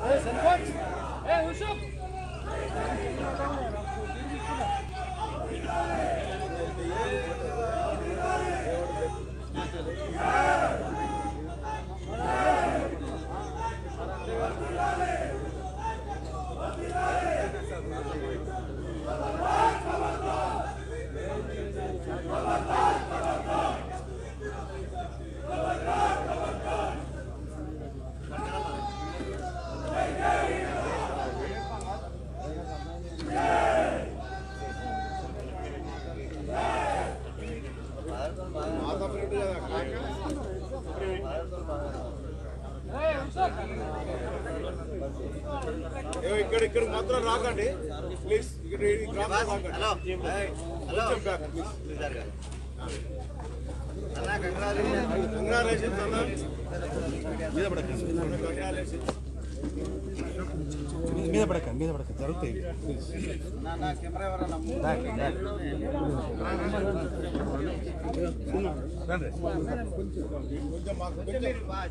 ఏవో ఇక్కడ ఇక్కడ మాత్రం రాకండి ప్లీజ్ ఇక్కడ ఈ గ్రామం రాకండి కొంచెం బ్యాక్ ప్లీజ్ కంగ్రాచులేషన్స్ అన్న మీద పడకండి కంగ్రాచులేషన్స్ మీద పడక మీద పడక జరుగుతాయి కొంచెం మాకు కొంచెం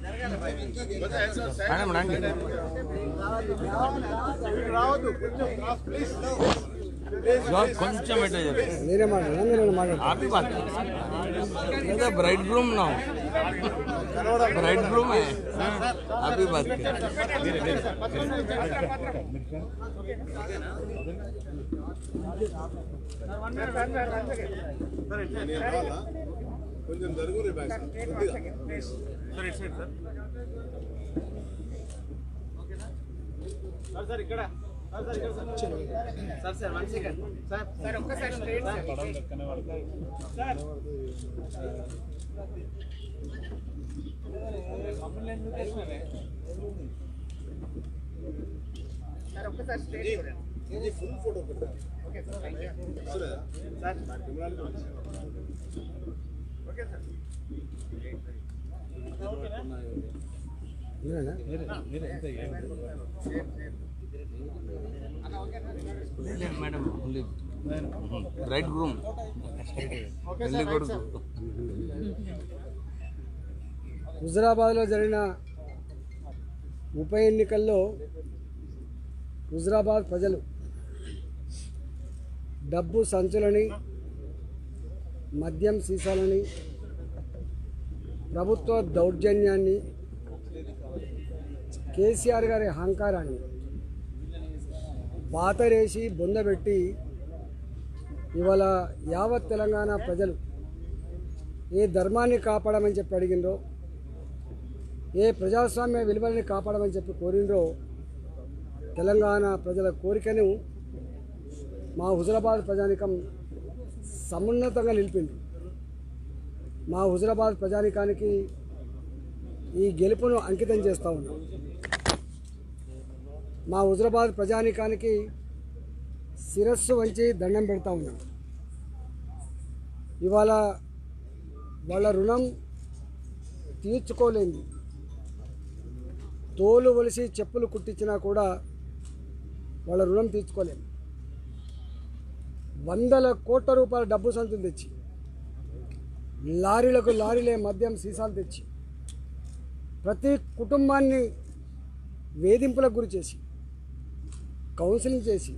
ఇక్కడ రావద్దు కొంచెం క్రాస్ ప్లీజ్ కొంచెం ఎట్లా చెప్పు నేనే మాట్లాడా నేను మాట్లాడా హ్యాపీ बात है ब्राइड ग्रूम ना ब्राइड ग्रूम है हैप्पी बात నేను రావాలా కొంచెం జరుగురు బ్యాక్ కొద్దిగా ఇది ఫుల్ ఫోటో పెట్టాలి వస్తుందా? నా కెమెరాలో ఉంది. మేడం బ్రైడ్ గ్రూమ్ పెళ్లి కొడుకు హుజరాబాద్లో జరిగిన ఉప ఎన్నికల్లో హుజరాబాద్ ప్రజలు డబ్బు సంచులని మద్యం సీసాలని ప్రభుత్వ దౌర్జన్యాన్ని కేసీఆర్ గారి అహంకారాన్ని బాతరేసి బొందబెట్టి ఇవాళ యావత్ తెలంగాణ ప్రజలు ఏ ధర్మాన్ని కాపాడమని చెప్పి అడిగినరో ఏ ప్రజాస్వామ్య విలువల్ని కాపాడమని చెప్పి కోరిండ్రో తెలంగాణ ప్రజల కోరికను మా హుజరాబాద్ ప్రజానికం సమున్నతంగా నిలిపింది మా హుజరాబాద్ ప్రజానికానికి ఈ గెలుపును అంకితం చేస్తూ ఉన్నాం మా హుజరాబాద్ ప్రజానికానికి శిరస్సు వంచి దండం పెడతా ఉన్నాం ఇవాళ వాళ్ళ రుణం తీర్చుకోలేంది తోలు ఒలిసి చెప్పులు కుట్టించినా కూడా వాళ్ళ రుణం తీర్చుకోలేము వందల కోట్ల రూపాయల డబ్బు సంతులు తెచ్చి లారీలకు లారీలే మద్యం సీసాలు తెచ్చి ప్రతి కుటుంబాన్ని వేధింపులకు గురి చేసి కౌన్సిలింగ్ చేసి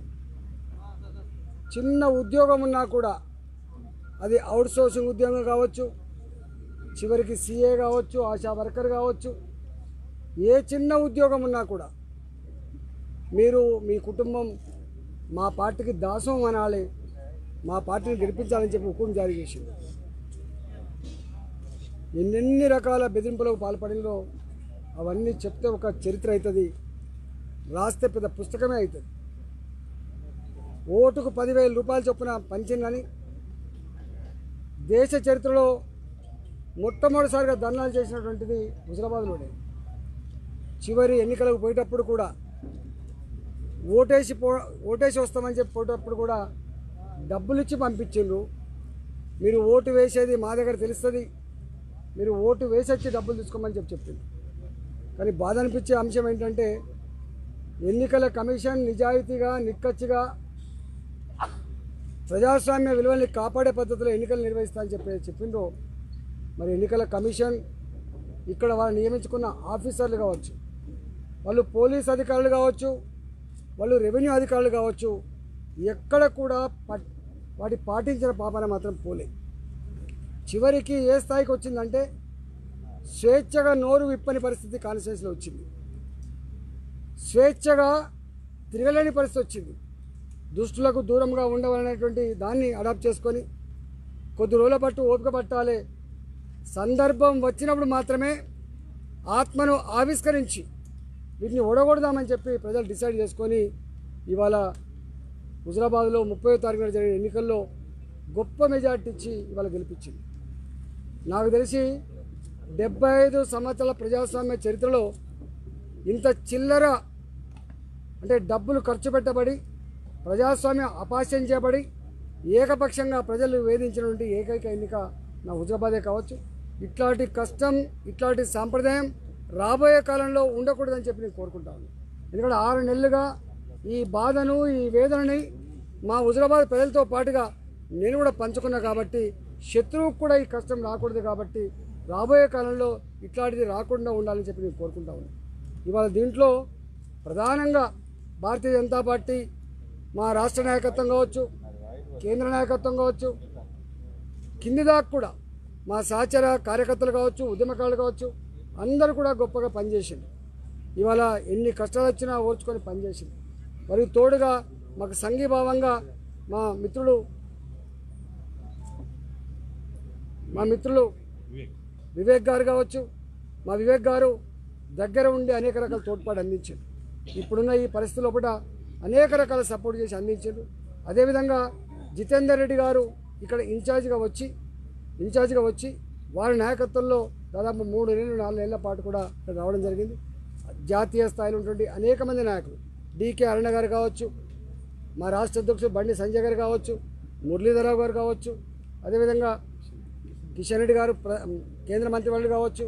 చిన్న ఉద్యోగం ఉన్నా కూడా అది అవుట్ సోర్సింగ్ ఉద్యోగం కావచ్చు చివరికి సీఏ కావచ్చు ఆశా వర్కర్ కావచ్చు ఏ చిన్న ఉద్యోగం ఉన్నా కూడా మీరు మీ కుటుంబం మా పార్టీకి దాసం అనాలి మా పార్టీని గెలిపించాలని చెప్పి హుకుం జారీ చేసింది ఎన్నెన్ని రకాల బెదిరింపులకు పాల్పడిందో అవన్నీ చెప్తే ఒక చరిత్ర అవుతుంది రాస్తే పెద్ద పుస్తకమే అవుతుంది ఓటుకు పదివేల రూపాయలు చొప్పున పంచిందని దేశ చరిత్రలో మొట్టమొదటిసారిగా ధర్నాలు చేసినటువంటిది హుజరాబాద్లోనే చివరి ఎన్నికలకు పోయేటప్పుడు కూడా ఓటేసి పో ఓటేసి వస్తామని చెప్పి పోయేటప్పుడు కూడా డబ్బులు ఇచ్చి పంపించిండ్రు మీరు ఓటు వేసేది మా దగ్గర తెలుస్తుంది మీరు ఓటు వేసి వచ్చి డబ్బులు తీసుకోమని చెప్పి చెప్పింది కానీ బాధ అనిపించే అంశం ఏంటంటే ఎన్నికల కమిషన్ నిజాయితీగా నిక్కచ్చిగా ప్రజాస్వామ్య విలువల్ని కాపాడే పద్ధతిలో ఎన్నికలు నిర్వహిస్తా అని చెప్పి చెప్పిండ్రు మరి ఎన్నికల కమిషన్ ఇక్కడ వారు నియమించుకున్న ఆఫీసర్లు కావచ్చు వాళ్ళు పోలీస్ అధికారులు కావచ్చు వాళ్ళు రెవెన్యూ అధికారులు కావచ్చు ఎక్కడ కూడా పట్ వాటి పాటించిన పాపన మాత్రం పోలే చివరికి ఏ స్థాయికి వచ్చిందంటే స్వేచ్ఛగా నోరు విప్పని పరిస్థితి కాన్స్టిట్యూన్సీలో వచ్చింది స్వేచ్ఛగా తిరగలేని పరిస్థితి వచ్చింది దుష్టులకు దూరంగా ఉండవాలనేటువంటి దాన్ని అడాప్ట్ చేసుకొని కొద్ది రోజుల పట్టు ఓపిక పట్టాలి సందర్భం వచ్చినప్పుడు మాత్రమే ఆత్మను ఆవిష్కరించి వీటిని ఓడగొడదామని చెప్పి ప్రజలు డిసైడ్ చేసుకొని ఇవాళ హుజరాబాద్లో ముప్పై తారీఖున జరిగిన ఎన్నికల్లో గొప్ప మెజార్టీ ఇచ్చి ఇవాళ గెలిపించింది నాకు తెలిసి డెబ్బై ఐదు సంవత్సరాల ప్రజాస్వామ్య చరిత్రలో ఇంత చిల్లర అంటే డబ్బులు ఖర్చు పెట్టబడి ప్రజాస్వామ్యం అపాస్యం చేయబడి ఏకపక్షంగా ప్రజలు వేధించినటువంటి ఏకైక ఎన్నిక నా హుజరాబాదే కావచ్చు ఇట్లాంటి కష్టం ఇట్లాంటి సాంప్రదాయం రాబోయే కాలంలో ఉండకూడదని చెప్పి నేను కోరుకుంటాను ఎందుకంటే ఆరు నెలలుగా ఈ బాధను ఈ వేదనని మా హుజరాబాద్ ప్రజలతో పాటుగా నేను కూడా పంచుకున్నా కాబట్టి శత్రువుకు కూడా ఈ కష్టం రాకూడదు కాబట్టి రాబోయే కాలంలో ఇట్లాంటిది రాకుండా ఉండాలని చెప్పి నేను కోరుకుంటా ఉన్నాను ఇవాళ దీంట్లో ప్రధానంగా భారతీయ జనతా పార్టీ మా రాష్ట్ర నాయకత్వం కావచ్చు కేంద్ర నాయకత్వం కావచ్చు కింది దాకా కూడా మా సహచర కార్యకర్తలు కావచ్చు ఉద్యమకారులు కావచ్చు అందరూ కూడా గొప్పగా పనిచేసింది ఇవాళ ఎన్ని కష్టాలు వచ్చినా ఓర్చుకొని పనిచేసింది మరియు తోడుగా మాకు సంఘీభావంగా మా మిత్రులు మా మిత్రులు వివేక్ గారు కావచ్చు మా వివేక్ గారు దగ్గర ఉండి అనేక రకాల తోడ్పాటు అందించారు ఇప్పుడున్న ఈ పరిస్థితి లోపల అనేక రకాల సపోర్ట్ చేసి అందించారు అదేవిధంగా జితేందర్ రెడ్డి గారు ఇక్కడ ఇన్ఛార్జిగా వచ్చి ఇన్ఛార్జిగా వచ్చి వారి నాయకత్వంలో దాదాపు మూడు నెలలు నాలుగు నెలల పాటు కూడా ఇక్కడ రావడం జరిగింది జాతీయ స్థాయిలో ఉన్నటువంటి అనేక మంది నాయకులు డీకే అరుణ గారు కావచ్చు మా రాష్ట్ర అధ్యక్షుడు బండి సంజయ్ గారు కావచ్చు మురళీధరరావు గారు కావచ్చు అదేవిధంగా కిషన్ రెడ్డి గారు ప్ర- కేంద్ర మంత్రివర్యులు కావచ్చు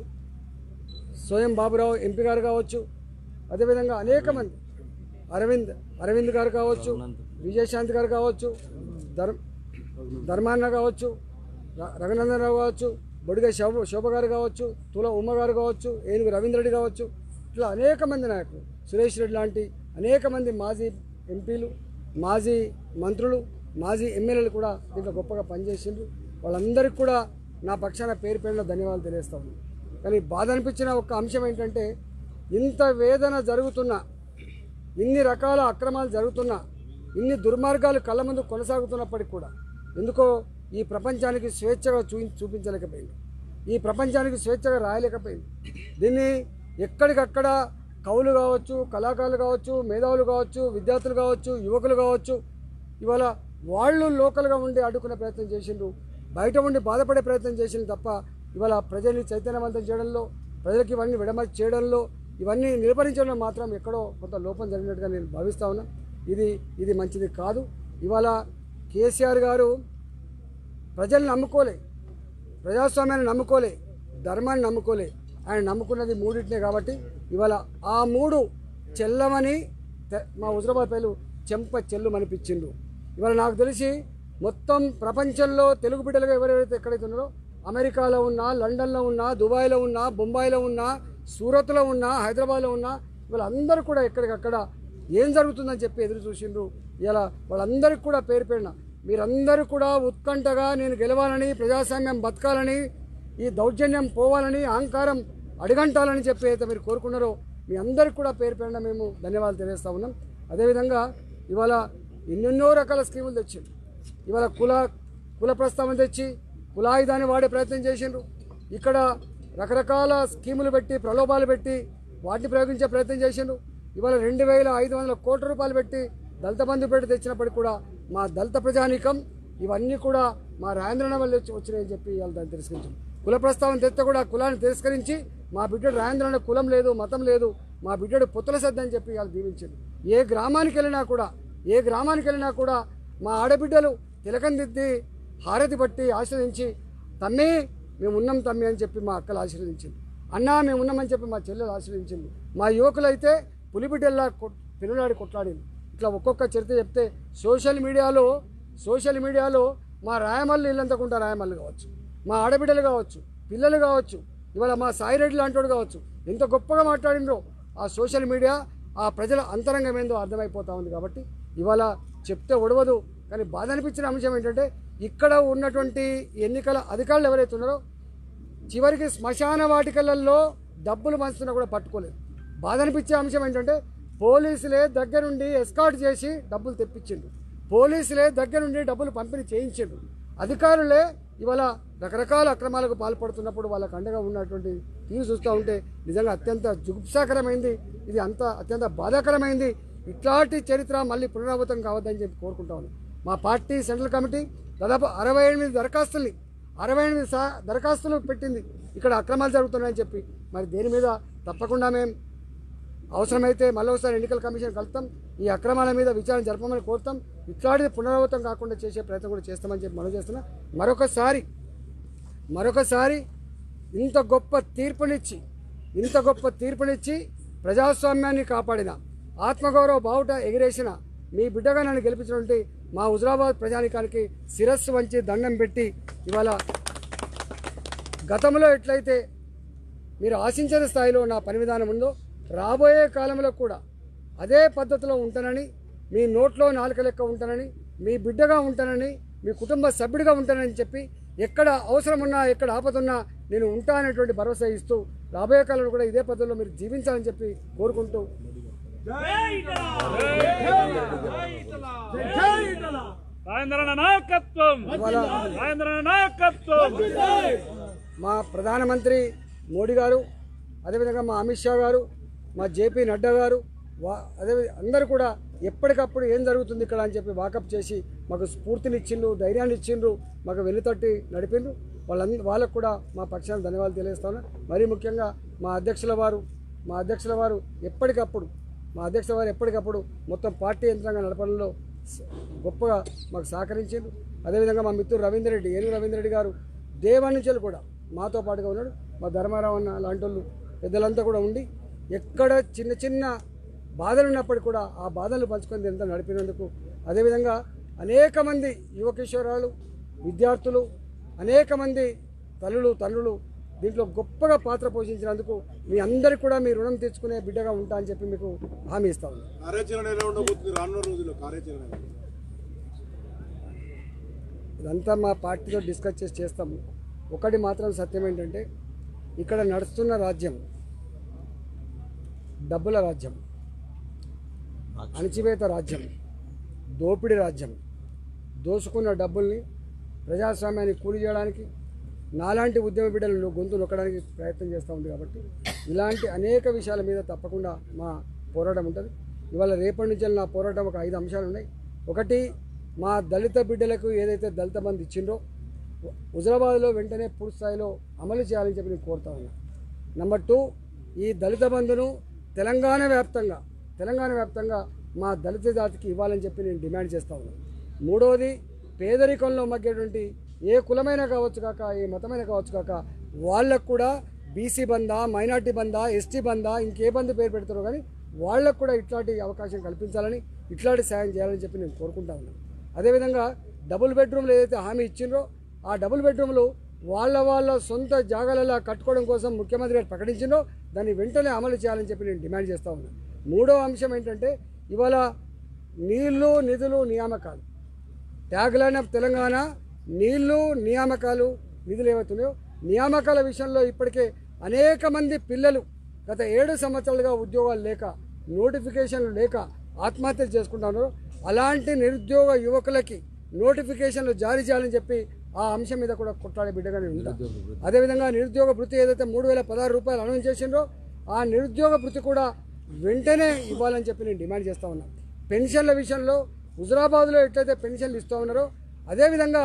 స్వయం బాబురావు ఎంపీ గారు కావచ్చు అదేవిధంగా అనేక మంది అరవింద్ అరవింద్ గారు కావచ్చు విజయశాంతి గారు కావచ్చు ధర్మ ధర్మాన్న కావచ్చు ర- రఘునందన్ రావు కావచ్చు బొడిగ శోభ శోభ గారు కావచ్చు తుల ఉమ్మ గారు కావచ్చు ఏనుగు రవీంద్ర రెడ్డి కావచ్చు ఇట్లా అనేక మంది నాయకులు సురేష్ రెడ్డి లాంటి అనేక మంది మాజీ ఎంపీలు మాజీ మంత్రులు మాజీ ఎమ్మెల్యేలు కూడా దీంట్లో గొప్పగా పనిచేసిండ్రు వాళ్ళందరికీ కూడా నా పక్షాన పేరు పేరులో ధన్యవాదాలు తెలియస్తా ఉన్నాను కానీ బాధ అనిపించిన ఒక అంశం ఏంటంటే ఇంత వేదన జరుగుతున్నా ఇన్ని రకాల అక్రమాలు జరుగుతున్నా ఇన్ని దుర్మార్గాలు కళ్ళ ముందు కొనసాగుతున్నప్పటికీ కూడా ఎందుకో ఈ ప్రపంచానికి స్వేచ్ఛగా చూ చూపించలేకపోయింది ఈ ప్రపంచానికి స్వేచ్ఛగా రాయలేకపోయింది దీన్ని ఎక్కడికక్కడ కవులు కావచ్చు కళాకారులు కావచ్చు మేధావులు కావచ్చు విద్యార్థులు కావచ్చు యువకులు కావచ్చు ఇవాళ వాళ్ళు లోకల్గా ఉండి అడ్డుకునే ప్రయత్నం చేసిండ్రు బయట ఉండి బాధపడే ప్రయత్నం చేసిండ్రు తప్ప ఇవాళ ప్రజల్ని చైతన్యవంతం చేయడంలో ప్రజలకు ఇవన్నీ విడమర్చి చేయడంలో ఇవన్నీ నిలబడించడంలో మాత్రం ఎక్కడో కొంత లోపం జరిగినట్టుగా నేను భావిస్తా ఉన్నా ఇది ఇది మంచిది కాదు ఇవాళ కేసీఆర్ గారు ప్రజల్ని నమ్ముకోలే ప్రజాస్వామ్యాన్ని నమ్ముకోలే ధర్మాన్ని నమ్ముకోలే ఆయన నమ్ముకున్నది మూడింటినే కాబట్టి ఇవాళ ఆ మూడు చెల్లమని తె- మా హుజరాబాద్ పేరు చెంప చెల్లుమనిపించిండు ఇవాళ నాకు తెలిసి మొత్తం ప్రపంచంలో తెలుగు బిడ్డలుగా ఎవరెవరైతే ఎక్కడైతే ఉన్నారో అమెరికాలో ఉన్నా లండన్లో ఉన్నా దుబాయ్లో ఉన్నా బొంబాయిలో ఉన్నా సూరత్లో ఉన్నా హైదరాబాద్లో ఉన్నా వీళ్ళందరూ కూడా ఎక్కడికక్కడ ఏం జరుగుతుందని చెప్పి ఎదురు చూసిండ్రు ఇలా వాళ్ళందరికీ కూడా పేరు పేరున మీరందరూ కూడా ఉత్కంఠగా నేను గెలవాలని ప్రజాస్వామ్యం బతకాలని ఈ దౌర్జన్యం పోవాలని అహంకారం అడిగంటాలని చెప్పి అయితే మీరు కోరుకున్నారో మీ అందరికి కూడా పేరు పేరున మేము ధన్యవాదాలు తెలియజేస్తా ఉన్నాం అదేవిధంగా ఇవాళ ఎన్నెన్నో రకాల స్కీములు తెచ్చిండు ఇవాళ కుల కుల ప్రస్తావన తెచ్చి కులాయుధాన్ని వాడే ప్రయత్నం చేసిండ్రు ఇక్కడ రకరకాల స్కీములు పెట్టి ప్రలోభాలు పెట్టి వాటిని ప్రయోగించే ప్రయత్నం చేసిండ్రు ఇవాళ రెండు వేల ఐదు వందల కోట్ల రూపాయలు పెట్టి దళిత బంధు పెట్టి తెచ్చినప్పటికీ కూడా మా దళిత ప్రజానీకం ఇవన్నీ కూడా మా రాజేంద్రన వల్ల వచ్చి వచ్చినాయని చెప్పి ఇవాళ దాన్ని తిరస్కరించాం కుల ప్రస్తావన తెస్తే కూడా ఆ కులాన్ని తిరస్కరించి మా బిడ్డడు రాజేంద్రన కులం లేదు మతం లేదు మా బిడ్డడు పుత్తల సద్ద అని చెప్పి ఇవాళ దీవించింది ఏ గ్రామానికి వెళ్ళినా కూడా ఏ గ్రామానికి వెళ్ళినా కూడా మా ఆడబిడ్డలు తిలకం దిద్ది హారతి పట్టి ఆశ్రయించి తమ్మి మేము ఉన్నాం తమ్మి అని చెప్పి మా అక్కలు ఆశీర్వదించింది అన్నా మేము ఉన్నామని చెప్పి మా చెల్లెలు ఆశీర్వదించింది మా యువకులు అయితే పులిబిడ్డల్లా కొట్- పిల్లలాడి కొట్లాడింది ఇట్లా ఒక్కొక్క చరిత్ర చెప్తే సోషల్ మీడియాలో సోషల్ మీడియాలో మా రాయమల్లు ఇల్లంతకుంటా రాయమల్లు కావచ్చు మా ఆడబిడ్డలు కావచ్చు పిల్లలు కావచ్చు ఇవాళ మా సాయిరెడ్డి లాంటి వాడు కావచ్చు ఎంత గొప్పగా మాట్లాడిండ్రో ఆ సోషల్ మీడియా ఆ ప్రజల అంతరంగం ఏందో అర్థమైపోతా ఉంది కాబట్టి ఇవాళ చెప్తే ఒడవదు కానీ బాధ అనిపించిన అంశం ఏంటంటే ఇక్కడ ఉన్నటువంటి ఎన్నికల అధికారులు ఎవరైతే ఉన్నారో చివరికి శ్మశాన వాటికలలో డబ్బులు పంచుతున్నా కూడా పట్టుకోలేదు బాధ అనిపించే అంశం ఏంటంటే పోలీసులే దగ్గరుండి ఎస్కాట్ చేసి డబ్బులు తెప్పించిండు పోలీసులే దగ్గరుండి డబ్బులు పంపిణీ చేయించిండు అధికారులే ఇవాళ రకరకాల అక్రమాలకు పాల్పడుతున్నప్పుడు వాళ్ళకు అండగా ఉన్నటువంటి తీరు చూస్తూ ఉంటే నిజంగా అత్యంత జుగుప్సాకరమైంది ఇది అంత అత్యంత బాధాకరమైంది ఇట్లాంటి చరిత్ర మళ్ళీ పునరావృతం కావద్దని చెప్పి కోరుకుంటా ఉన్నాం మా పార్టీ సెంట్రల్ కమిటీ దాదాపు అరవై ఎనిమిది దరఖాస్తుల్ని అరవై ఎనిమిది సా దరఖాస్తులు పెట్టింది ఇక్కడ అక్రమాలు జరుగుతున్నాయని చెప్పి మరి దేని మీద తప్పకుండా మేము అవసరమైతే మళ్ళీ ఎన్నికల కమిషన్ కలుస్తాం ఈ అక్రమాల మీద విచారణ జరపమని కోరుతాం ఇట్లాంటిది పునరావృతం కాకుండా చేసే ప్రయత్నం కూడా చేస్తామని చెప్పి మనం చేస్తున్నా మరొకసారి మరొకసారి ఇంత గొప్ప తీర్పునిచ్చి ఇంత గొప్ప తీర్పునిచ్చి ప్రజాస్వామ్యాన్ని కాపాడిన ఆత్మగౌరవ బావుట ఎగిరేసిన మీ బిడ్డగా నన్ను గెలిపించినటువంటి మా హుజరాబాద్ ప్రజానికానికి శిరస్సు వంచి దండం పెట్టి ఇవాళ గతంలో ఎట్లయితే మీరు ఆశించిన స్థాయిలో నా పని విధానం ఉందో రాబోయే కాలంలో కూడా అదే పద్ధతిలో ఉంటానని మీ నోట్లో నాలుక లెక్క ఉంటానని మీ బిడ్డగా ఉంటానని మీ కుటుంబ సభ్యుడిగా ఉంటానని చెప్పి ఎక్కడ అవసరం ఉన్నా ఎక్కడ ఆపదున్నా నేను ఉంటాననేటువంటి భరోసా ఇస్తూ రాబోయే కాలంలో కూడా ఇదే పద్ధతిలో మీరు జీవించాలని చెప్పి కోరుకుంటూ రాజేంద్రన నాయకత్వం ఇవాళ రాజేంద్రన నాయకత్వం మా ప్రధానమంత్రి మోడీ గారు అదేవిధంగా మా అమిత్ షా గారు మా జేపీ నడ్డా గారు వా అదే అందరూ కూడా ఎప్పటికప్పుడు ఏం జరుగుతుంది ఇక్కడ అని చెప్పి వాకప్ చేసి మాకు స్ఫూర్తిని ఇచ్చిండ్రు ధైర్యాన్ని ఇచ్చిండ్రు మాకు వెన్నుతట్టి నడిపిండ్రు వాళ్ళంద వాళ్ళకు కూడా మా పక్షాన్ని ధన్యవాదాలు తెలియజేస్తాను మరీ ముఖ్యంగా మా అధ్యక్షుల వారు మా అధ్యక్షుల వారు ఎప్పటికప్పుడు మా అధ్యక్షుల వారు ఎప్పటికప్పుడు మొత్తం పార్టీ యంత్రాంగం నడపడంలో స- గొప్పగా మాకు సహకరించారు అదేవిధంగా మా మిత్రుడు రవీందర్ రెడ్డి ఏనుగు రవీందర్ రెడ్డి గారు దేవాన్ని నుంచి కూడా మాతో పాటుగా ఉన్నాడు మా ధర్మారావు అన్న లాంటి వాళ్ళు పెద్దలంతా కూడా ఉండి ఎక్కడ చిన్న చిన్న బాధలు ఉన్నప్పటికీ కూడా ఆ బాధలు పంచుకొని ఎంత నడిపినందుకు అదేవిధంగా అనేక మంది యువ కిషోరాలు విద్యార్థులు అనేక మంది తల్లులు తండ్రులు దీంట్లో గొప్పగా పాత్ర పోషించినందుకు మీ అందరికీ కూడా మీ రుణం తెచ్చుకునే బిడ్డగా ఉంటా అని చెప్పి మీకు హామీ ఇస్తా ఉన్నాను కార్యాచరణ ఎలా ఉండబోతుంది రానున్న రోజుల్లో కార్యాచరణ ఎలా? ఇదంతా మా పార్టీతో డిస్కస్ చేసి చేస్తాము ఒకటి మాత్రం సత్యం ఏంటంటే ఇక్కడ నడుస్తున్న రాజ్యం డబ్బుల రాజ్యం అణచివేత రాజ్యం దోపిడీ రాజ్యం దోసుకున్న డబ్బుల్ని ప్రజాస్వామ్యాన్ని కూలి చేయడానికి నాలాంటి ఉద్యమ బిడ్డలను గొంతు నొక్కడానికి ప్రయత్నం చేస్తూ ఉంది కాబట్టి ఇలాంటి అనేక విషయాల మీద తప్పకుండా మా పోరాటం ఉంటుంది ఇవాళ రేపటి నుంచి నా పోరాటం ఒక ఐదు అంశాలు ఉన్నాయి ఒకటి మా దళిత బిడ్డలకు ఏదైతే దళిత బంధు ఇచ్చిండ్రో హుజరాబాద్లో వెంటనే పూర్తి స్థాయిలో అమలు చేయాలని చెప్పి నేను కోరుతా ఉన్నా నెంబర్ టూ ఈ దళిత బంధును తెలంగాణ వ్యాప్తంగా తెలంగాణ వ్యాప్తంగా మా దళిత జాతికి ఇవ్వాలని చెప్పి నేను డిమాండ్ చేస్తా ఉన్నాను మూడవది పేదరికంలో మగ్గేటువంటి ఏ కులమైనా కావచ్చు కాక ఏ మతమైనా కావచ్చు కాక వాళ్ళకు కూడా బీసీ బందా మైనార్టీ బందా ఎస్టీ బందా ఇంకే బంధు పేరు పెడతారో కానీ వాళ్ళకు కూడా ఇట్లాంటి అవకాశం కల్పించాలని ఇట్లాంటి సాయం చేయాలని చెప్పి నేను కోరుకుంటా ఉన్నాను అదేవిధంగా డబుల్ బెడ్రూమ్లు ఏదైతే హామీ ఇచ్చిండ్రో ఆ డబుల్ బెడ్రూమ్లు వాళ్ళ వాళ్ళ సొంత జాగాలలో కట్టుకోవడం కోసం ముఖ్యమంత్రి గారు ప్రకటించిండో దాన్ని వెంటనే అమలు చేయాలని చెప్పి నేను డిమాండ్ చేస్తా ఉన్నాను మూడో అంశం ఏంటంటే ఇవాళ నీళ్లు నిధులు నియామకాలు ట్యాగ్ లైన్ ఆఫ్ తెలంగాణ నీళ్లు నియామకాలు నిధులు ఏవైతున్నాయో నియామకాల విషయంలో ఇప్పటికే అనేక మంది పిల్లలు గత ఏడు సంవత్సరాలుగా ఉద్యోగాలు లేక నోటిఫికేషన్లు లేక ఆత్మహత్యలు చేసుకుంటా ఉన్నారు అలాంటి నిరుద్యోగ యువకులకి నోటిఫికేషన్లు జారీ చేయాలని చెప్పి ఆ అంశం మీద కూడా కొట్లాడే బిడ్డగా నేను ఉంటా అదేవిధంగా నిరుద్యోగ భృతి ఏదైతే మూడు వేల పదహారు రూపాయలు అనౌన్స్ చేసిండ్రో ఆ నిరుద్యోగ భృతి కూడా వెంటనే ఇవ్వాలని చెప్పి నేను డిమాండ్ చేస్తా ఉన్నా పెన్షన్ల విషయంలో హుజరాబాద్లో ఎట్లయితే పెన్షన్లు ఇస్తూ ఉన్నారో అదేవిధంగా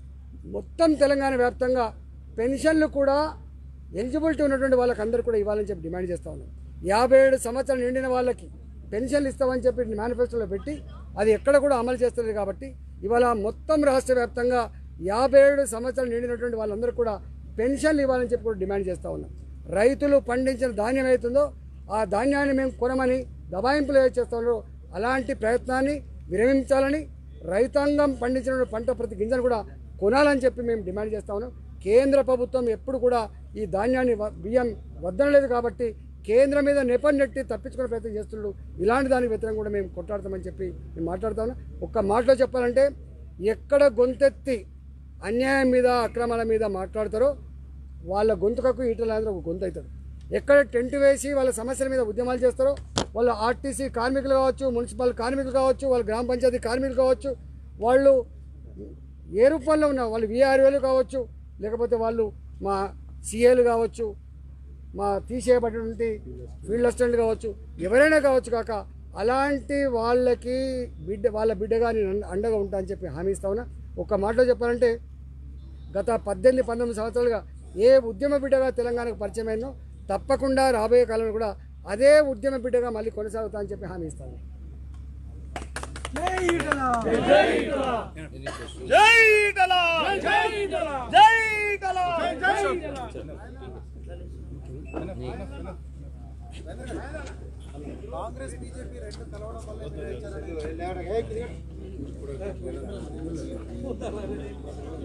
మొత్తం తెలంగాణ వ్యాప్తంగా పెన్షన్లు కూడా ఎలిజిబిలిటీ ఉన్నటువంటి వాళ్ళకి అందరూ కూడా ఇవ్వాలని చెప్పి డిమాండ్ చేస్తా ఉన్నాం యాభై ఏడు సంవత్సరాలు నిండిన వాళ్ళకి పెన్షన్లు ఇస్తామని చెప్పి మేనిఫెస్టోలో పెట్టి అది ఎక్కడ కూడా అమలు చేస్తుంది కాబట్టి ఇవాళ మొత్తం రాష్ట్ర వ్యాప్తంగా యాభై ఏడు సంవత్సరాలు నిండినటువంటి వాళ్ళందరూ కూడా పెన్షన్లు ఇవ్వాలని చెప్పి కూడా డిమాండ్ చేస్తూ ఉన్నాం రైతులు పండించిన ధాన్యం అవుతుందో ఆ ధాన్యాన్ని మేము కొనమని దబాయింపులు ఏవైతే చేస్తా ఉన్నారో అలాంటి ప్రయత్నాన్ని విరమించాలని రైతాంగం పండించిన పంట ప్రతి గింజను కూడా కొనాలని చెప్పి మేము డిమాండ్ చేస్తా ఉన్నాం కేంద్ర ప్రభుత్వం ఎప్పుడు కూడా ఈ ధాన్యాన్ని వ- బియ్యం వద్దనలేదు కాబట్టి కేంద్రం మీద నెపం నెట్టి తప్పించుకునే ప్రయత్నం చేస్తున్నాడు ఇలాంటి దానికి వ్యతిరేకంగా కూడా మేము కొట్లాడతామని చెప్పి మేము మాట్లాడుతాము ఒక్క మాటలో చెప్పాలంటే ఎక్కడ గొంతెత్తి అన్యాయం మీద అక్రమాల మీద మాట్లాడతారో వాళ్ళ గొంతుకకు ఈటల ఒక గొంతు అవుతాడు ఎక్కడ టెంట్ వేసి వాళ్ళ సమస్యల మీద ఉద్యమాలు చేస్తారో వాళ్ళు ఆర్టీసీ కార్మికులు కావచ్చు మున్సిపల్ కార్మికులు కావచ్చు వాళ్ళ గ్రామ పంచాయతీ కార్మికులు కావచ్చు వాళ్ళు ఏ రూపంలో ఉన్నా వాళ్ళు విఆర్ఓలు కావచ్చు లేకపోతే వాళ్ళు మా సిఏలు కావచ్చు మా తీసేయబడినటువంటి ఫీల్డ్ అసిస్టెంట్ కావచ్చు ఎవరైనా కావచ్చు కాక అలాంటి వాళ్ళకి బిడ్డ వాళ్ళ బిడ్డగా నేను అండ- అండగా ఉంటా అని చెప్పి హామీ ఇస్తా ఉన్నా ఒక్క మాటలో చెప్పాలంటే గత పద్దెనిమిది పంతొమ్మిది సంవత్సరాలుగా ఏ ఉద్యమ బిడ్డగా తెలంగాణకు పరిచయం అయిందో తప్పకుండా రాబోయే కాలంలో కూడా అదే ఉద్యమ బిడ్డగా మళ్ళీ కొనసాగుతా అని చెప్పి హామీ ఇస్తాను జై దళ జై దళ కాంగ్రెస్ బీజేపీ రెండు కలవడం వల్ల